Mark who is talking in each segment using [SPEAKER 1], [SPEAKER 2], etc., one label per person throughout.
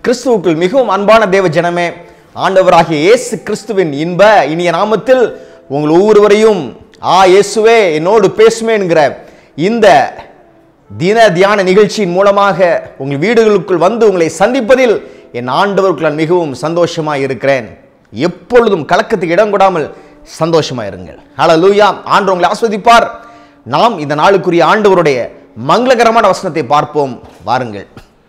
[SPEAKER 1] கிறிஸ்துவுக்குள் மிகவும் அன்பான தேவ ஜனமே ஆண்டவராகிய இயேசு கிறிஸ்துவின் இன்ப இனிய நாமத்தில் உங்கள் ஒவ்வொருவரையும் ஆ இயேசுவே என்னோடு பேசுமே என்கிற இந்த தின தியான நிகழ்ச்சியின் மூலமாக உங்கள் வீடுகளுக்குள் வந்து உங்களை சந்திப்பதில் என் ஆண்டவருக்குள் நான் மிகவும் சந்தோஷமாக இருக்கிறேன் எப்பொழுதும் கலக்கத்துக்கு இடம் கொடாமல் சந்தோஷமா இருங்கள் ஹalleluya ஆண்டு உங்களை ஆஸ்வதிப்பார் நாம் இந்த நாளுக்குரிய ஆண்டவருடைய மங்களகரமான வசனத்தை பார்ப்போம் வாருங்கள்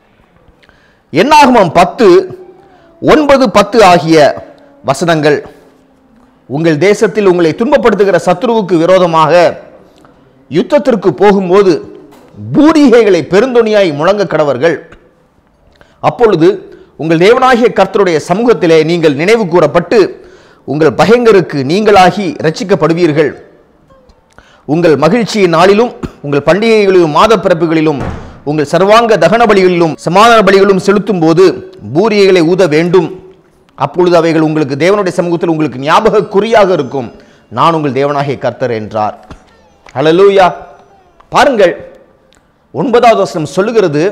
[SPEAKER 1] என்னாகமம் பத்து ஒன்பது பத்து ஆகிய வசனங்கள் உங்கள் தேசத்தில் உங்களை துன்பப்படுத்துகிற சத்துருவுக்கு விரோதமாக யுத்தத்திற்கு போகும்போது பூரிகைகளை பெருந்தொனியாய் முழங்க கடவர்கள் அப்பொழுது உங்கள் தேவனாகிய கர்த்தருடைய சமூகத்திலே நீங்கள் நினைவு கூறப்பட்டு உங்கள் பகைங்கருக்கு நீங்களாகி ரட்சிக்கப்படுவீர்கள் உங்கள் மகிழ்ச்சியின் நாளிலும் உங்கள் பண்டிகைகளிலும் மாத பிறப்புகளிலும் உங்கள் சர்வாங்க தகன பலிகளிலும் சமாதான பலிகளும் செலுத்தும் போது பூரியைகளை ஊத வேண்டும் அப்பொழுது அவைகள் உங்களுக்கு தேவனுடைய சமூகத்தில் உங்களுக்கு ஞாபக குறியாக இருக்கும் நான் உங்கள் தேவனாகிய கர்த்தர் என்றார் ஹalleluya பாருங்கள் ஒன்பதாவது வசனம் சொல்லுகிறது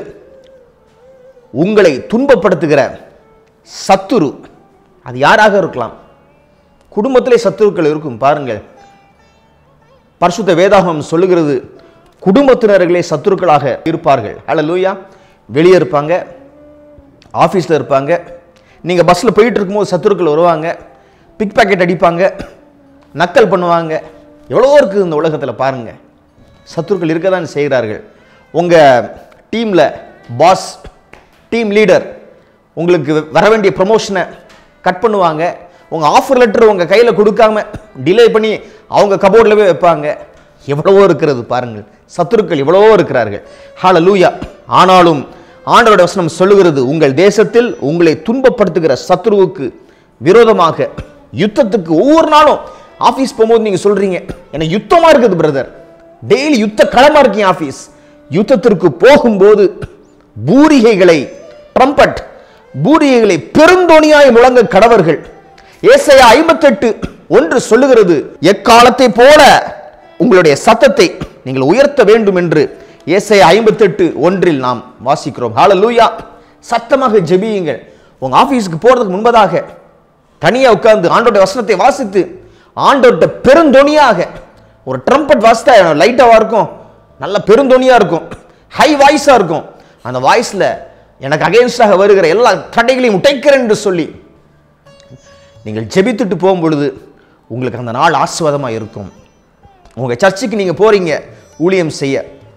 [SPEAKER 1] உங்களை துன்பப்படுத்துகிற சத்துரு அது யாராக இருக்கலாம் குடும்பத்திலே சத்துருக்கள் இருக்கும் பாருங்கள் பரிசுத்த வேதாகம் சொல்லுகிறது குடும்பத்தினர்களே சத்துருக்களாக இருப்பார்கள் ஹalleluya வெளியே இருப்பாங்க ஆஃபீஸில் இருப்பாங்க நீங்கள் பஸ்ஸில் போயிட்டு இருக்கும்போது சத்துருக்கள் வருவாங்க பிக் பாக்கெட் அடிப்பாங்க நக்கல் பண்ணுவாங்க எவ்வளவோ இருக்குது இந்த உலகத்தில் பாருங்கள் சத்துருக்கள் இருக்க தான் செய்கிறார்கள் உங்கள் டீமில் பாஸ் டீம் லீடர் உங்களுக்கு வர வேண்டிய ப்ரமோஷனை கட் பண்ணுவாங்க உங்கள் ஆஃபர் லெட்டர் உங்கள் கையில் கொடுக்காம டிலே பண்ணி அவங்க கபோர்டில் போய் வைப்பாங்க எவ்வளவோ இருக்கிறது பாருங்கள் சத்துருக்கள் எவ்வளவோ இருக்கிறார்கள் ஹalleluya ஆனாலும் ஆண்டவருடைய வசனம் சொல்லுகிறது உங்கள் தேசத்தில் உங்களை துன்பப்படுத்துகிற சத்துருவுக்கு விரோதமாக யுத்தத்துக்கு ஒவ்வொரு நாளும் ஆஃபீஸ் போகும்போது நீங்கள் சொல்றீங்க எனக்கு யுத்தமாக இருக்குது பிரதர் டெய்லி யுத்த களமா இருக்கீங்க ஆஃபீஸ் யுத்தத்திற்கு போகும்போது பூரிகைகளை ட்ரம்பட் பூரிகைகளை பெருந்தோணியாய் முழங்க கடவர்கள் ஏசாயா ஐம்பத்தெட்டு ஒன்று சொல்லுகிறது எக்காலத்தை போல உங்களுடைய சத்தத்தை நீங்கள் உயர்த்த வேண்டும் என்று ஏசாயா ஐம்பத்தெட்டு ஒன்றில் நாம் வாசிக்கிறோம் ஹalleluya சத்தமாக ஜெபியுங்கள் உங்க ஆபீஸ்க்கு போறதுக்கு முன்பதாக தனியா உட்கார்ந்து ஆண்டோட வசனத்தை வாசித்து ஆண்டோட்ட பெருந்தொனியாக ஒரு ட்ரம்பட் வாசித்தா லைட்டாவா இருக்கும் நல்ல பெருந்தொனியா இருக்கும் ஹை வாய்ஸா இருக்கும் அந்த வாய்ஸ்ல எனக்கு அகைன்ஸ்டாக வருகிற எல்லா தடைகளையும் உடைக்கிறேன் என்று சொல்லி நீங்கள் ஜெபித்துட்டு போகும் பொழுது உங்களுக்கு அந்த நாள் ஆசுவாதமாக இருக்கும் உங்கள் சர்ச்சுக்கு நீங்கள் போகிறீங்க ஊழியம் செய்ய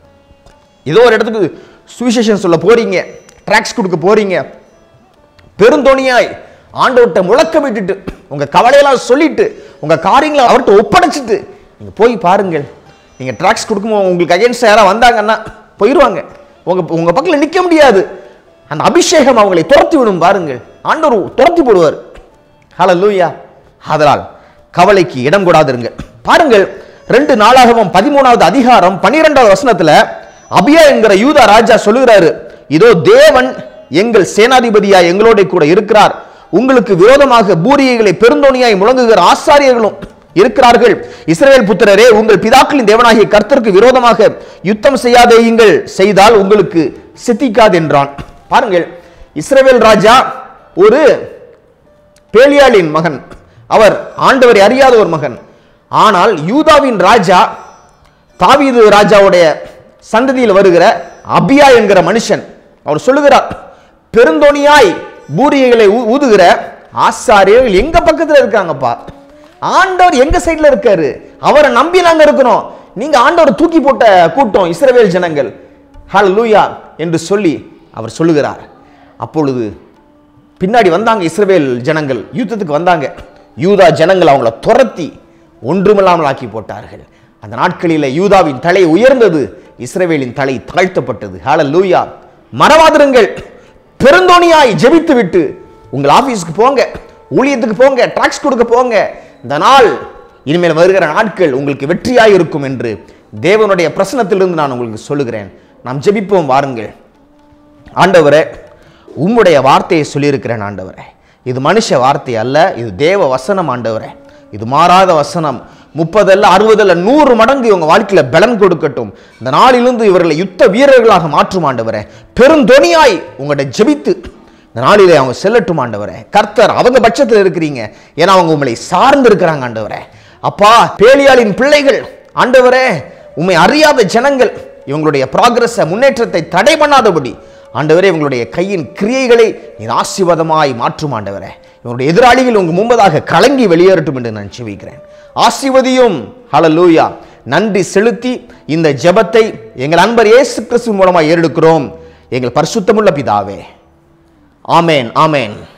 [SPEAKER 1] ஏதோ ஒரு இடத்துக்கு சுவிசேஷன் சொல்ல போறீங்க ட்ராக்ஸ் கொடுக்க போறீங்க பெருந்தொனியாய் ஆண்டவர்கிட்ட முழக்கம் விட்டுட்டு உங்க கவலையெல்லாம் சொல்லிட்டு உங்க காரியங்களை அவர்கிட்ட ஒப்படைச்சிட்டு நீங்க போய் பாருங்கள் நீங்க ட்ராக்ஸ் கொடுக்கும்போது உங்களுக்கு அகைன்ஸ்ட் யாராவது வந்தாங்கன்னா போயிடுவாங்க உங்க உங்க பக்கத்தில் நிற்க முடியாது அந்த அபிஷேகம் அவங்களை துரத்தி விடும் பாருங்கள் ஆண்டவர் துரத்தி போடுவார் ஹalleluya அதனால் கவலைக்கு இடம் கொடாதிருங்க பாருங்கள் ரெண்டு நாளாகவும் பதிமூணாவது அதிகாரம் பன்னிரெண்டாவது வசனத்துல அபியா என்கிற யூதா ராஜா சொல்லுகிறாரு இதோ தேவன் எங்கள் சேனாதிபதியா எங்களோட கூட இருக்கிறார் உங்களுக்கு விரோதமாக பூரியைகளை பெருந்தோணியாய் முழங்குகிற ஆசாரியர்களும் இருக்கிறார்கள் இஸ்ரவேல் புத்திரரே உங்கள் பிதாக்களின் தேவனாகிய கர்த்தருக்கு விரோதமாக யுத்தம் செய்யாதேயுங்கள் செய்தால் உங்களுக்கு சித்திக்காது என்றான் பாருங்கள் இஸ்ரவேல் ராஜா ஒரு பேலியாளின் மகன் அவர் ஆண்டவரை அறியாத ஒரு மகன் ஆனால் யூதாவின் ராஜா தாவீது ராஜாவுடைய சந்ததியில் வருகிற அபியா என்கிற மனுஷன் அவர் சொல்லுகிறார் பெருந்தோணியாய் பூரியைகளை ஊ- ஊதுகிற ஆசாரியர்கள் எங்க பக்கத்துல இருக்காங்கப்பா ஆண்டவர் எங்க சைடுல இருக்காரு அவரை நம்பி நாங்க இருக்கிறோம் நீங்க ஆண்டவர் தூக்கி போட்ட கூட்டம் இஸ்ரவேல் ஜனங்கள் ஹalleluya என்று சொல்லி அவர் சொல்லுகிறார் அப்பொழுது பின்னாடி வந்தாங்க இஸ்ரவேல் ஜனங்கள் யுத்தத்துக்கு வந்தாங்க யூதா ஜனங்கள் அவங்கள துரத்தி ஒன்றுமில்லாமல் ஆக்கி போட்டார்கள் அந்த நாட்களில் யூதாவின் தலை உயர்ந்தது இஸ்ரவேலின் தலை தாழ்த்தப்பட்டது ஹalleluya மறவாதிருங்கள் பெருந்தோணியாய் ஜெபித்து விட்டு உங்கள் ஆபீஸ்க்கு போங்க ஊழியத்துக்கு போங்க டாக்ஸ் கொடுக்க போங்க இந்த நாள் இனிமேல் வருகிற நாட்கள் உங்களுக்கு வெற்றியாய் இருக்கும் என்று தேவனுடைய பிரசனத்திலிருந்து நான் உங்களுக்கு சொல்லுகிறேன் நாம் ஜெபிப்போம் வாருங்கள் ஆண்டவரே உம்முடைய வார்த்தையை சொல்லியிருக்கிறேன் ஆண்டவரே இது மனுஷ வார்த்தை அல்ல இது தேவ வசனம் ஆண்டவரே இது மாறாத வசனம் முப்பதல்ல அறுபதல்ல நூறு மடங்கு இவங்க வாழ்க்கையில பலன் கொடுக்கட்டும் இந்த நாளிலிருந்து இவர்களை யுத்த வீரர்களாக மாற்றும் ஆண்டவரே பெருந்தொனியாய் உங்கள்கிட்ட ஜெபித்து இந்த நாளிலே அவங்க செல்லட்டும் ஆண்டவரே கர்த்தர் அவங்க பட்சத்தில் இருக்கிறீங்க ஏன்னா அவங்க உங்களை சார்ந்து இருக்கிறாங்க ஆண்டவரே அப்பா பேலியாளின் பிள்ளைகள் ஆண்டவரே உண்மை அறியாத ஜனங்கள் இவங்களுடைய ப்ராக்ரஸை முன்னேற்றத்தை தடை பண்ணாதபடி ஆண்டவரே இவங்களுடைய கையின் கிரியைகளை நீர் ஆசீர்வாதமாய் மாற்றும் ஆண்டவரே இவங்களுடைய எதிராளிகள் உங்க முன்பதாக கலங்கி வெளியேறட்டும் என்று நான் செவிக்கிறேன் ஆசீர்வதியும் ஹalleluya நன்றி செலுத்தி இந்த ஜெபத்தை எங்கள் அன்பர் இயேசு கிறிஸ்து மூலமாக ஏறெடுக்கிறோம் எங்கள் பரிசுத்தமுள்ள பிதாவே ஆமேன் ஆமேன்